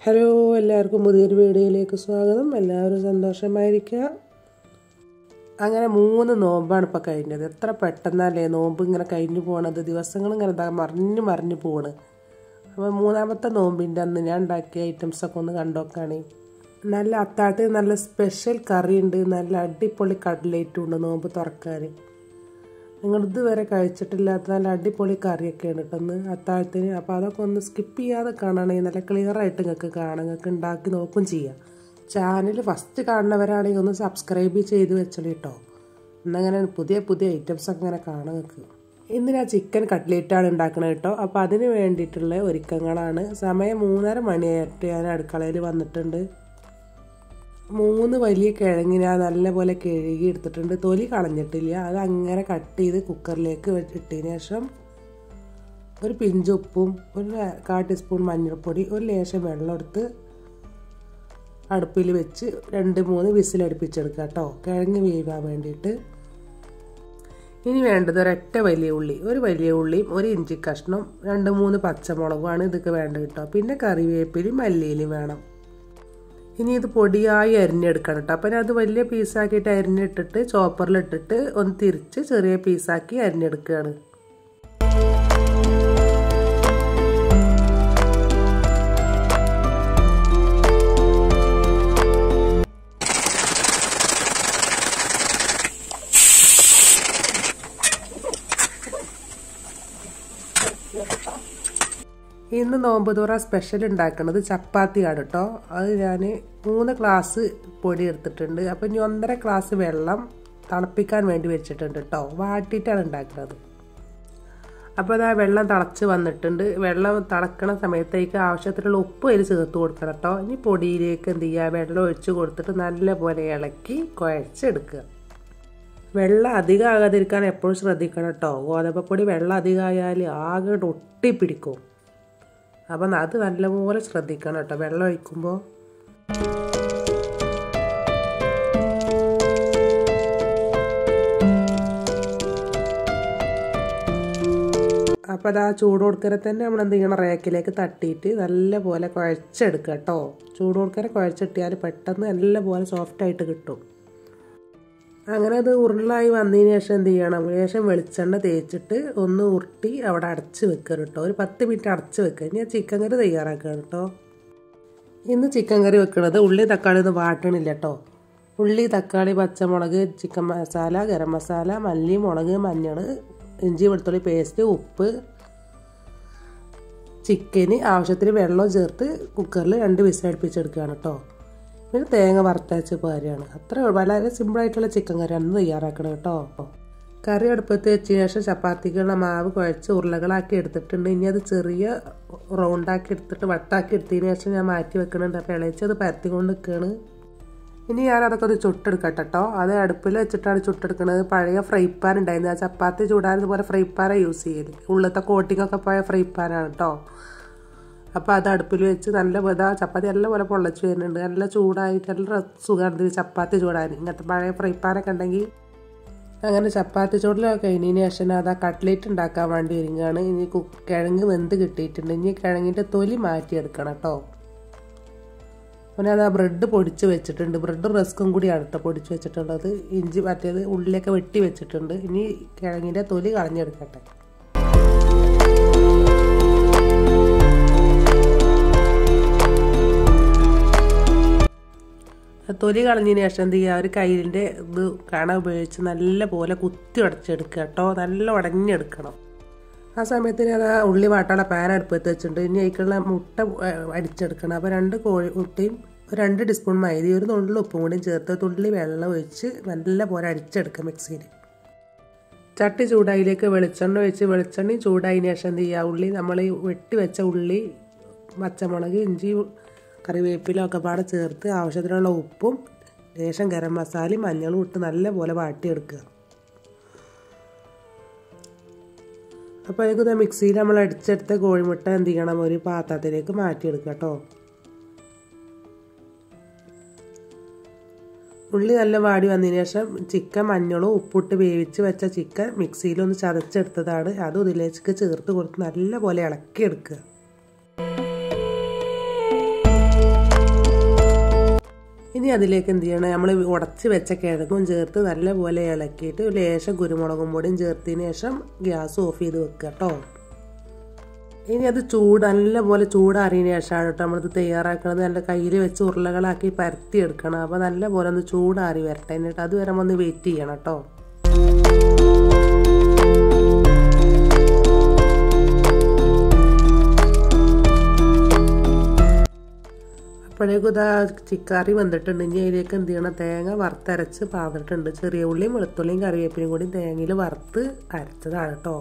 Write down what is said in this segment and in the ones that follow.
hello എല്ലാവർക്കും പുതിയൊരു വീഡിയോയിലേക്ക് സ്വാഗതം എല്ലാവരും സന്തോഷമായിരിക്കുക അങ്ങനെ മൂന്ന് നോമ്പാണ് ഇപ്പോൾ കഴിഞ്ഞത് എത്ര പെട്ടെന്നല്ലേ നോമ്പ് ഇങ്ങനെ കഴിഞ്ഞു പോണത് ദിവസങ്ങൾ ഇങ്ങനെ ഇതാ മറിഞ്ഞ് മറിഞ്ഞ് പോണ് അപ്പോൾ മൂന്നാമത്തെ നോമ്പിൻ്റെ അന്ന് ഞാൻ ഉണ്ടാക്കിയ ഐറ്റംസൊക്കെ ഒന്ന് കണ്ടോക്കാണ് നല്ല അത്താഴത്തിൽ നല്ല സ്പെഷ്യൽ കറി ഉണ്ട് നല്ല അടിപൊളി കട്ലേറ്റും ഉണ്ട് നോമ്പ് തുറക്കാൻ നിങ്ങൾ ഇതുവരെ കഴിച്ചിട്ടില്ലാത്ത നല്ല അടിപൊളി കറിയൊക്കെയാണ് കേട്ടൊന്ന് അത്താഴത്തിന് അപ്പോൾ അതൊക്കെ ഒന്ന് സ്കിപ്പ് ചെയ്യാതെ കാണുകയാണെങ്കിൽ നല്ല ക്ലിയർ ആയിട്ട് നിങ്ങൾക്ക് കാണാം നിങ്ങൾക്ക് ഉണ്ടാക്കി നോക്കും ചെയ്യാം ചാനൽ ഫസ്റ്റ് കാണുന്നവരാണെങ്കിൽ ഒന്ന് സബ്സ്ക്രൈബ് ചെയ്ത് വെച്ചോളൂ കേട്ടോ എന്നങ്ങനെ പുതിയ പുതിയ ഐറ്റംസ് ഒക്കെ ഇങ്ങനെ കാണാം നിങ്ങൾക്ക് ഇന്ന് ഞാൻ ചിക്കൻ കട്ട്ലേറ്റാണ് ഉണ്ടാക്കുന്നത് കേട്ടോ അപ്പോൾ അതിന് വേണ്ടിയിട്ടുള്ള ഒരുക്കങ്ങളാണ് സമയം മൂന്നര മണിയായിട്ട് ഞാൻ അടുക്കളയിൽ വന്നിട്ടുണ്ട് മൂന്ന് വലിയ കിഴങ്ങ് ഞാൻ നല്ലപോലെ കഴുകി എടുത്തിട്ടുണ്ട് തൊലി കളഞ്ഞിട്ടില്ല അത് അങ്ങനെ കട്ട് ചെയ്ത് കുക്കറിലേക്ക് ഇട്ടതിന് ശേഷം ഒരു പിഞ്ച് ഉപ്പും ഒരു കാ ടീസ്പൂൺ മഞ്ഞൾപ്പൊടി ഒരു ലേശം വെള്ളം എടുത്ത് അടുപ്പിൽ വെച്ച് രണ്ട് മൂന്ന് വിസിലടുപ്പിച്ചെടുക്കുക കേട്ടോ കിഴങ്ങ് വേവാൻ വേണ്ടിയിട്ട് ഇനി വേണ്ടത് ഒരൊറ്റ വലിയ ഉള്ളി ഒരു വലിയ ഉള്ളിയും ഒരു ഇഞ്ചി കഷ്ണം രണ്ട് മൂന്ന് പച്ചമുളകുമാണ് ഇതൊക്കെ വേണ്ടത് കേട്ടോ പിന്നെ കറിവേപ്പിലും മല്ലിയിലും വേണം ഇനി ഇത് പൊടിയായി അരിഞ്ഞെടുക്കണം കേട്ടോ അപ്പം അത് വലിയ പീസാക്കിയിട്ട് അരിഞ്ഞിട്ടിട്ട് ചോപ്പറിലിട്ടിട്ട് ഒന്ന് തിരിച്ച് ചെറിയ പീസാക്കി അരിഞ്ഞെടുക്കുകയാണ് ഇന്ന് നോമ്പ് തുറ സ്പെഷ്യൽ ഉണ്ടാക്കുന്നത് ചപ്പാത്തിയാണ് കേട്ടോ അത് ഞാൻ മൂന്ന് ഗ്ലാസ് പൊടി എടുത്തിട്ടുണ്ട് അപ്പം ഇനി ഒന്നര ഗ്ലാസ് വെള്ളം തിളപ്പിക്കാൻ വേണ്ടി വെച്ചിട്ടുണ്ട് കേട്ടോ വാട്ടിയിട്ടാണ് ഉണ്ടാക്കുന്നത് അപ്പോൾ അത് ആ വെള്ളം തിളച്ച് വന്നിട്ടുണ്ട് വെള്ളം തിളക്കണ സമയത്തേക്ക് ആവശ്യത്തിനുള്ള ഉപ്പ് അതിൽ ചേർത്ത് കൊടുക്കണം കേട്ടോ ഇനി പൊടിയിലേക്ക് എന്ത് ചെയ്യുക വെള്ളം ഒഴിച്ച് കൊടുത്തിട്ട് നല്ലപോലെ ഇളക്കി കുഴച്ചെടുക്കുക വെള്ളം അധികം ആകാതിരിക്കാൻ എപ്പോഴും ശ്രദ്ധിക്കണം കേട്ടോ ഗോതമ്പപ്പൊടി വെള്ളം അധികമായാൽ ആകെ ഒട്ടിപ്പിടിക്കും അപ്പം അത് നല്ലപോലെ ശ്രദ്ധിക്കണം കേട്ടോ വെള്ളം ഒഴിക്കുമ്പോൾ അപ്പോൾ അത് ആ ചൂട് കൊടുക്കരെ തന്നെ നമ്മൾ എന്ത് ചെയ്യണം റേക്കിലേക്ക് തട്ടിയിട്ട് നല്ലപോലെ കുഴച്ചെടുക്കുക കേട്ടോ ചൂട് കൊടുക്കരെ കുഴച്ചിട്ടിയാൽ പെട്ടെന്ന് നല്ലപോലെ സോഫ്റ്റായിട്ട് കിട്ടും അങ്ങനെ അത് ഉരുളായി വന്നതിന് ശേഷം എന്ത് ചെയ്യണം ശേഷം വെളിച്ചെണ്ണ തേച്ചിട്ട് ഒന്ന് ഉരുട്ടി അവിടെ അടച്ച് വെക്കുക കേട്ടോ ഒരു പത്ത് മിനിറ്റ് അടച്ച് വെക്കുക ഇനി ചിക്കൻ കറി തയ്യാറാക്കുക കേട്ടോ ഇന്ന് ചിക്കൻ കറി വെക്കുന്നത് ഉള്ളി തക്കാളി ഒന്നും വാട്ടണില്ല കേട്ടോ ഉള്ളി തക്കാളി പച്ചമുളക് ചിക്കൻ മസാല ഗരം മസാല മല്ലി മുളക് മഞ്ഞൾ ഇഞ്ചി വെളുത്തുള്ളി പേസ്റ്റ് ഉപ്പ് ചിക്കന് ആവശ്യത്തിന് വെള്ളം ചേർത്ത് കുക്കറിൽ രണ്ട് വിസിലടുപ്പിച്ചെടുക്കുകയാണ് കേട്ടോ പിന്നെ തേങ്ങ വറുത്തരച്ച് പാരുകയാണ് അത്ര വളരെ സിമ്പിളായിട്ടുള്ള ചിക്കൻ കറിയാണ് തയ്യാറാക്കണം കേട്ടോ കറി അടുപ്പത്ത് വെച്ചതിന് ശേഷം ചപ്പാത്തിക്കുള്ള മാവ് കുഴച്ച് ഉരുളകളാക്കി എടുത്തിട്ടുണ്ട് ഇനി അത് ചെറിയ റൗണ്ടാക്കി എടുത്തിട്ട് വട്ടാക്കി എടുത്തതിന് ശേഷം ഞാൻ മാറ്റി വെക്കുന്നുണ്ട് അപ്പോൾ ഇളച്ചത് പരത്തിക്കൊണ്ട് നിൽക്കുകയാണ് ഇനി ഞാൻ അതൊക്കെ ഒന്ന് ചുട്ടെടുക്കട്ടെ കേട്ടോ അത് അടുപ്പിൽ വെച്ചിട്ടാണ് ചുട്ടെടുക്കുന്നത് പഴയ ഫ്രൈ പാൻ ഉണ്ടായിരുന്നു ആ ചപ്പാത്തി ചൂടാൻ ഇതുപോലെ ഫ്രൈ പാനാണ് യൂസ് ചെയ്യല് ഉള്ളത്തെ കോട്ടിങ്ങൊക്കെ പോയ ഫ്രൈ പാനാണ് കേട്ടോ അപ്പോൾ അത് അടുപ്പിൽ വെച്ച് നല്ല ഇതാ ചപ്പാത്തി നല്ല പോലെ പൊള്ളച്ച് വരുന്നുണ്ട് നല്ല ചൂടായിട്ട് നല്ല സുഖമാണ് ചപ്പാത്തി ചൂടാൻ ഇങ്ങനത്തെ പഴയ ഫ്രൈ പാനൊക്കെ ഉണ്ടെങ്കിൽ അങ്ങനെ ചപ്പാത്തി ചൂടിലൊക്കെ കഴിഞ്ഞതിന് ശേഷം അത് ആ കട്ട്ലേറ്റ് ഉണ്ടാക്കാൻ വേണ്ടി ഒരുങ്ങുകയാണ് ഇനി കിഴങ്ങ് വെന്ത് കിട്ടിയിട്ടുണ്ട് ഇനി കിഴങ്ങിൻ്റെ തൊലി മാറ്റിയെടുക്കണം കേട്ടോ പിന്നെ അത് ആ ബ്രെഡ് പൊടിച്ച് വെച്ചിട്ടുണ്ട് ബ്രെഡും റസ്ക്കും കൂടിയാണ് കേട്ടോ പൊടിച്ച് വെച്ചിട്ടുള്ളത് ഇഞ്ചി മറ്റേത് ഉള്ളിലൊക്കെ വെട്ടി വെച്ചിട്ടുണ്ട് ഇനി കിഴങ്ങിൻ്റെ തൊലി കളഞ്ഞെടുക്കട്ടെ തൊലി കളഞ്ഞതിന് ശേഷം എന്ത് ചെയ്യുക ഒരു കയ്യിൻ്റെ ഇത് കണ ഉപയോഗിച്ച് നല്ല പോലെ കുത്തി ഉടച്ചെടുക്കുക കേട്ടോ നല്ല ഉടഞ്ഞെടുക്കണം ആ സമയത്തിന് അത് ഉള്ളി വാട്ടാനുള്ള പാൻ അടുപ്പത്ത് വെച്ചിട്ടുണ്ട് ഇനി അതിക്കുള്ള മുട്ട അടിച്ചെടുക്കണം അപ്പോൾ രണ്ട് കോഴി മുട്ടയും രണ്ട് ടീസ്പൂൺ മൈദ ഒരു നുള്ളി ഉപ്പും കൂടിയും ചേർത്ത് തുള്ളി വെള്ളം ഒഴിച്ച് നല്ല പോലെ അടിച്ചെടുക്കുക മിക്സിയിൽ ചട്ടി ചൂടായിലേക്ക് വെളിച്ചെണ്ണ ഒഴിച്ച് വെളിച്ചെണ്ണയും ചൂടായതിന് ശേഷം എന്ത് ചെയ്യുക ഉള്ളി നമ്മൾ വെട്ടി വെച്ച ഉള്ളി പച്ചമുളക് ഇഞ്ചി കറിവേപ്പില ഒക്കെ പാടെ ചേർത്ത് ആവശ്യത്തിനുള്ള ഉപ്പും ലേശം ഗരം മസാലയും മഞ്ഞളും ഇട്ട് നല്ലപോലെ വാട്ടിയെടുക്കുക അപ്പോൾ അതിലേക്ക് മിക്സിയിൽ നമ്മൾ അടിച്ചെടുത്ത കോഴിമുട്ട എന്ത് ചെയ്യണം ഒരു പാത്രത്തിലേക്ക് മാറ്റിയെടുക്കുക കേട്ടോ ഉള്ളി നല്ല വാടി വന്നതിന് ശേഷം ചിക്കൻ മഞ്ഞളും ഉപ്പിട്ട് വേവിച്ച് വെച്ച ചിക്കൻ മിക്സിയിലൊന്ന് ചതച്ചെടുത്തതാണ് അതും ഇതിലേക്ക് ചേർത്ത് കൊടുത്ത് നല്ല പോലെ ഇളക്കിയെടുക്കുക ഇനി അതിലേക്ക് എന്ത് ചെയ്യണം നമ്മൾ ഉടച്ച് വെച്ച കിഴങ്ങും ചേർത്ത് നല്ലപോലെ ഇളക്കിയിട്ട് ഒരു ലേശം കുരുമുളകും പൊടിയും ചേർത്തതിന് ശേഷം ഗ്യാസ് ഓഫ് ചെയ്ത് വെക്കുക കേട്ടോ ഇനി അത് ചൂട് നല്ലപോലെ ചൂടാറിയതിന് ശേഷമാണ് കേട്ടോ നമ്മളിത് തയ്യാറാക്കണത് നല്ല കയ്യിൽ വെച്ച് ഉരുളകളാക്കി പരത്തി എടുക്കണം അപ്പോൾ നല്ലപോലെ ഒന്ന് ചൂടാറി വരട്ടെ എന്നിട്ട് അതുവരെ ഒന്ന് വെയിറ്റ് ചെയ്യണം കേട്ടോ അപ്പോഴേക്കും ഇതാ ചിക്കറി വന്നിട്ടുണ്ട് ഇനി അതിലേക്ക് എന്ത് ചെയ്യണം തേങ്ങ വറുത്തരച്ച് പാർന്നിട്ടുണ്ട് ചെറിയ ഉള്ളിയും വെളുത്തുള്ളിയും കറിവേപ്പിലയും കൂടി തേങ്ങയിൽ വറുത്ത് അരച്ചതാണ് കേട്ടോ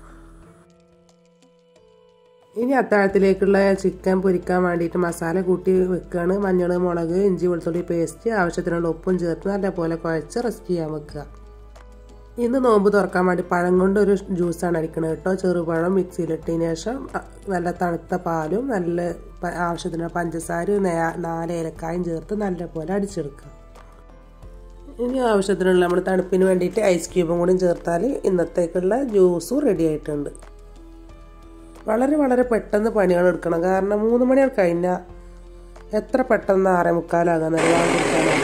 ഇനി അത്താഴത്തിലേക്കുള്ള ചിക്കൻ പൊരിക്കാൻ വേണ്ടിയിട്ട് മസാല കൂട്ടി വെക്കുകയാണ് മഞ്ഞൾ മുളക് ഇഞ്ചി വെളുത്തുള്ളി പേസ്റ്റ് ആവശ്യത്തിനുള്ള ഉപ്പും ചേർത്ത് നല്ലപോലെ കുഴച്ച് റെസ്റ്റ് ചെയ്യാൻ വെക്കുക ഇന്ന് നോമ്പ് തുറക്കാൻ വേണ്ടി പഴം കൊണ്ട് ഒരു ജ്യൂസാണ് അടിക്കുന്നത് കേട്ടോ ചെറുപഴം മിക്സിയിലിട്ടതിന് ശേഷം നല്ല തണുത്ത പാലും നല്ല ആവശ്യത്തിന് പഞ്ചസാരയും നാല് ഏലക്കായും ചേർത്ത് നല്ലപോലെ അടിച്ചെടുക്കുക ഇനി ആവശ്യത്തിനുള്ള നമ്മൾ തണുപ്പിന് വേണ്ടിയിട്ട് ഐസ് ക്യൂബും കൂടി ചേർത്താൽ ഇന്നത്തേക്കുള്ള ജ്യൂസും റെഡി ആയിട്ടുണ്ട് വളരെ വളരെ പെട്ടെന്ന് പണികൾ എടുക്കണം കാരണം മൂന്ന് മണികൾ കഴിഞ്ഞാൽ എത്ര പെട്ടെന്ന് ആറേ മുക്കാലാകാൻ നിലവാരം കൊടുക്കാനാണ്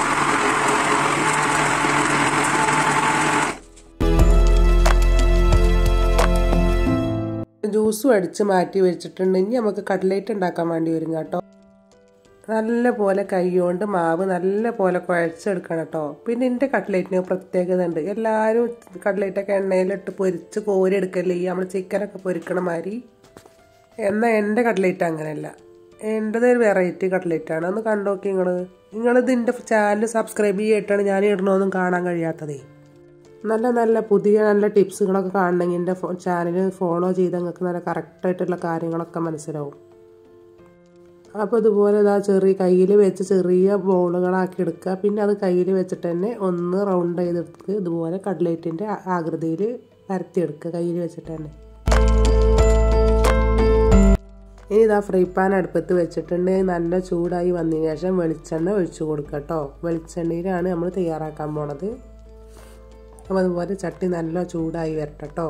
ജ്യൂസും അടിച്ച് മാറ്റി വെച്ചിട്ടുണ്ടെങ്കിൽ നമുക്ക് കട്ട്ലേറ്റ് ഉണ്ടാക്കാൻ വേണ്ടി വരും കേട്ടോ നല്ല പോലെ കൈകൊണ്ട് മാവ് നല്ല പോലെ കുഴച്ചെടുക്കണം കേട്ടോ പിന്നെ എൻ്റെ കട്ട്ലേറ്റിന് പ്രത്യേകത ഉണ്ട് എല്ലാവരും കട്ട്ലേറ്റൊക്കെ എണ്ണയിലിട്ട് പൊരിച്ച് കോരി എടുക്കല്ലേ ഈ നമ്മൾ ചിക്കനൊക്കെ പൊരിക്കണ മാതിരി എന്നാൽ എൻ്റെ കട്ട്ലേറ്റ് അങ്ങനെയല്ല എൻ്റെത് ഒരു വെറൈറ്റി കട്ട്ലേറ്റാണ് ഒന്ന് കണ്ടോക്കി നിങ്ങൾ നിങ്ങളിത് എൻ്റെ ചാനൽ സബ്സ്ക്രൈബ് ചെയ്തിട്ടാണ് ഞാൻ ഇടണമെന്നും കാണാൻ കഴിയാത്തതേ നല്ല നല്ല പുതിയ നല്ല ടിപ്സുകളൊക്കെ കാണണമെങ്കിൽ എൻ്റെ ചാനൽ ഫോളോ ചെയ്ത് നിങ്ങൾക്ക് നല്ല കറക്റ്റായിട്ടുള്ള കാര്യങ്ങളൊക്കെ മനസ്സിലാവും അപ്പോൾ ഇതുപോലെ ഇതാ ചെറിയ കയ്യിൽ വെച്ച് ചെറിയ ബോളുകളാക്കി എടുക്കുക പിന്നെ അത് കയ്യിൽ വെച്ചിട്ട് തന്നെ ഒന്ന് റൗണ്ട് ചെയ്തെടുത്ത് ഇതുപോലെ കട്ലേറ്റിൻ്റെ ആകൃതിയിൽ പരത്തിയെടുക്കുക കയ്യിൽ വെച്ചിട്ട് തന്നെ ഇനി ഇതാ ഫ്രൈ പാൻ അടുപ്പത്ത് വെച്ചിട്ടുണ്ട് നല്ല ചൂടായി വന്നതിന് ശേഷം വെളിച്ചെണ്ണ ഒഴിച്ചു കൊടുക്കുക കേട്ടോ വെളിച്ചെണ്ണയിലാണ് നമ്മൾ തയ്യാറാക്കാൻ പോണത് അപ്പോൾ അതുപോലെ ചട്ടി നല്ല ചൂടായി വരട്ടെ കേട്ടോ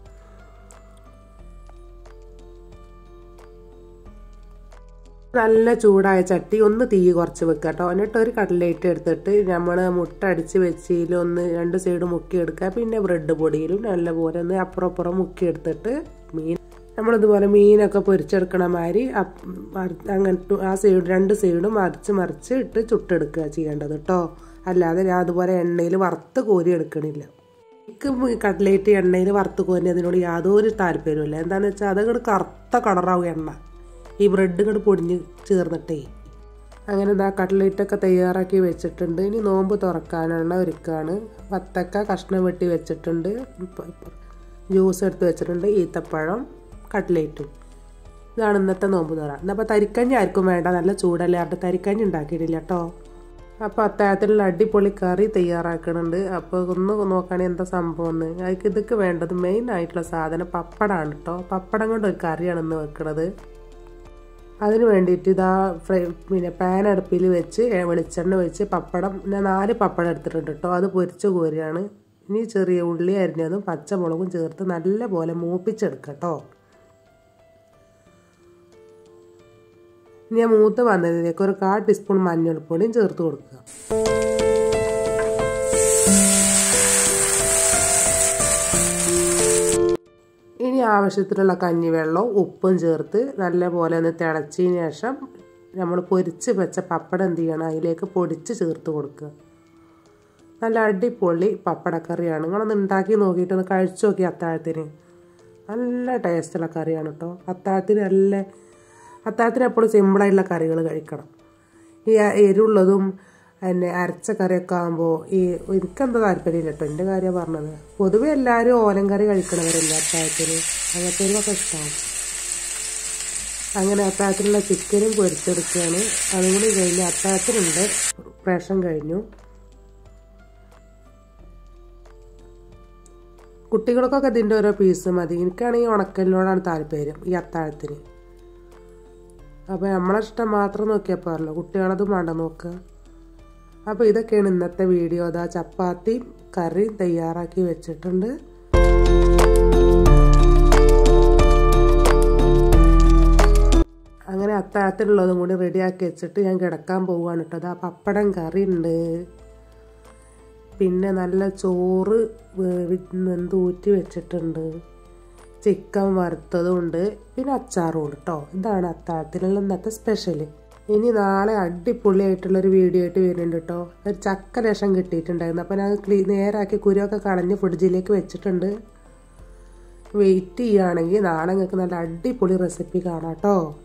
നല്ല ചൂടായ ചട്ടി ഒന്ന് തീ കുറച്ച് വെക്കുക കേട്ടോ എന്നിട്ട് ഒരു കട്ലേറ്റ് എടുത്തിട്ട് നമ്മൾ മുട്ട അടിച്ച് വെച്ചതിൽ ഒന്ന് രണ്ട് സൈഡ് മുക്കി എടുക്കുക പിന്നെ ബ്രെഡ് പൊടിയിലും നല്ലപോലെ ഒന്ന് അപ്പുറം അപ്പുറം മുക്കി എടുത്തിട്ട് മീൻ നമ്മളിതുപോലെ മീനൊക്കെ പൊരിച്ചെടുക്കണ മാതിരി അങ്ങനത്തെ ആ സൈഡ് രണ്ട് സൈഡും മറിച്ച് മറിച്ച് ഇട്ട് ചുട്ടെടുക്കുക ചെയ്യേണ്ടത് കേട്ടോ അല്ലാതെ ഞാൻ അതുപോലെ എണ്ണയിൽ വറുത്ത് കോരി എടുക്കണില്ല എനിക്ക് കട്ലേറ്റ് എണ്ണയിൽ വറുത്ത് കോരി അതിനോട് യാതൊരു താല്പര്യമില്ല എന്താണെന്ന് വെച്ചാൽ അതങ്ങോട്ട് കറുത്ത കളറാവും എണ്ണ ഈ ബ്രെഡ് ഇങ്ങോട്ട് പൊടിഞ്ഞ് ചേർന്നിട്ടേ അങ്ങനെ ഇതാ കട്ട്ലേറ്റൊക്കെ തയ്യാറാക്കി വെച്ചിട്ടുണ്ട് ഇനി നോമ്പ് തുറക്കാനുള്ള ഒരുക്കാണ് വത്തക്ക കഷ്ണം വെട്ടി വെച്ചിട്ടുണ്ട് ജ്യൂസ് എടുത്ത് വെച്ചിട്ടുണ്ട് ഈത്തപ്പഴം കട്ട്ലേറ്റും ഇതാണ് ഇന്നത്തെ നോമ്പ് തുറ എന്നപ്പോൾ തരിക്കഞ്ഞി ആർക്കും വേണ്ട നല്ല ചൂടല്ലേ അവിടെ തരിക്കഞ്ഞി ഉണ്ടാക്കിയിട്ടില്ല കേട്ടോ അപ്പോൾ അത്താഴത്തിലുള്ള അടിപൊളി കറി തയ്യാറാക്കുന്നുണ്ട് അപ്പോൾ ഒന്ന് നോക്കുകയാണെങ്കിൽ എന്താ സംഭവം എന്ന് അതിക്ക് ഇതൊക്കെ വേണ്ടത് മെയിൻ ആയിട്ടുള്ള സാധനം പപ്പടമാണ് കേട്ടോ പപ്പടം കൊണ്ട് ഒരു കറിയാണ് ഇന്ന് വെക്കുന്നത് അതിന് വേണ്ടിയിട്ട് ഇതാ ഫ്രൈ പിന്നെ പാൻ അടുപ്പിൽ വെച്ച് വെളിച്ചെണ്ണ വെച്ച് പപ്പടം ഞാൻ നാല് പപ്പടം എടുത്തിട്ടുണ്ട് കേട്ടോ അത് പൊരിച്ച കോരിയാണ് ഇനി ചെറിയ ഉള്ളി അരിഞ്ഞതും പച്ചമുളകും ചേർത്ത് നല്ല പോലെ മൂപ്പിച്ചെടുക്കുക കേട്ടോ ഇനി ആ മൂത്ത് വന്നതിലേക്ക് ഒരു കാ ടീസ്പൂൺ മഞ്ഞൾപ്പൊടിയും ചേർത്ത് കൊടുക്കുക ഇനി ആവശ്യത്തിനുള്ള കഞ്ഞിവെള്ളവും ഉപ്പും ചേർത്ത് നല്ലപോലെ ഒന്ന് തിളച്ചതിന് ശേഷം നമ്മൾ പൊരിച്ച് വെച്ച പപ്പടം എന്ത് ചെയ്യണം അതിലേക്ക് പൊടിച്ച് ചേർത്ത് കൊടുക്കുക നല്ല അടിപൊളി പപ്പടക്കറിയാണ് നിങ്ങളൊന്ന് ഉണ്ടാക്കി നോക്കിയിട്ട് ഒന്ന് കഴിച്ചു നോക്കി അത്താഴത്തിന് നല്ല ടേസ്റ്റുള്ള കറിയാണ് കേട്ടോ അത്താഴത്തിന് നല്ല അത്താഴത്തിന് എപ്പോഴും സിമ്പിളായിട്ടുള്ള കറികൾ കഴിക്കണം ഈ എരിവുള്ളതും പിന്നെ അരച്ച കറിയൊക്കെ ആകുമ്പോൾ ഈ എനിക്കെന്താ താല്പര്യമില്ല കേട്ടോ എൻ്റെ കാര്യമാണ് പറഞ്ഞത് പൊതുവെ എല്ലാവരും ഓലം കറി കഴിക്കണവരല്ല അത്താഴത്തിന് അങ്ങനത്തേക്കൊക്കെ ഇഷ്ടമാണ് അങ്ങനെ അത്താഴത്തിനുള്ള ചിക്കനും പൊരിച്ചെടുക്കുകയാണ് അതും കൂടി കഴിഞ്ഞ് അത്താഴത്തിനുണ്ട് പ്രേഷം കഴിഞ്ഞു കുട്ടികൾക്കൊക്കെ ഇതിൻ്റെ ഓരോ പീസ് മതി എനിക്കാണെങ്കിൽ ഉണക്കലിനോടാണ് താല്പര്യം ഈ അത്താഴത്തിന് അപ്പോൾ നമ്മളെ ഇഷ്ടം മാത്രം നോക്കിയാൽ പോരല്ലോ കുട്ടികളതും വേണ്ട നോക്കുക അപ്പോൾ ഇതൊക്കെയാണ് ഇന്നത്തെ വീഡിയോ അതാ ചപ്പാത്തിയും കറിയും തയ്യാറാക്കി വെച്ചിട്ടുണ്ട് അങ്ങനെ അങ്ങനെ അത്താഴത്തിനുള്ളതും കൂടി റെഡിയാക്കി വെച്ചിട്ട് ഞാൻ കിടക്കാൻ പോവുകയാണ് കേട്ടോ അതാ പപ്പടം കറി ഉണ്ട് പിന്നെ നല്ല ചോറ് വേവി വെന്ത് ഊറ്റി വെച്ചിട്ടുണ്ട് ചിക്കൻ വറുത്തതും ഉണ്ട് പിന്നെ അച്ചാറും ഉണ്ട് കേട്ടോ ഇതാണ് അത്താഴത്തിനുള്ള ഇന്നത്തെ സ്പെഷ്യൽ ഇനി നാളെ അടിപൊളിയായിട്ടുള്ളൊരു വീഡിയോ ആയിട്ട് വരുന്നുണ്ട് കേട്ടോ ഒരു ചക്ക രസം കിട്ടിയിട്ടുണ്ടായിരുന്നു അപ്പോൾ ഞാൻ ക്ലീ നേരാക്കി കുരുവൊക്കെ കളഞ്ഞ് ഫ്രിഡ്ജിലേക്ക് വെച്ചിട്ടുണ്ട് വെയിറ്റ് ചെയ്യുകയാണെങ്കിൽ നാളെ നിങ്ങൾക്ക് നല്ല അടിപൊളി റെസിപ്പി കാണാം കേട്ടോ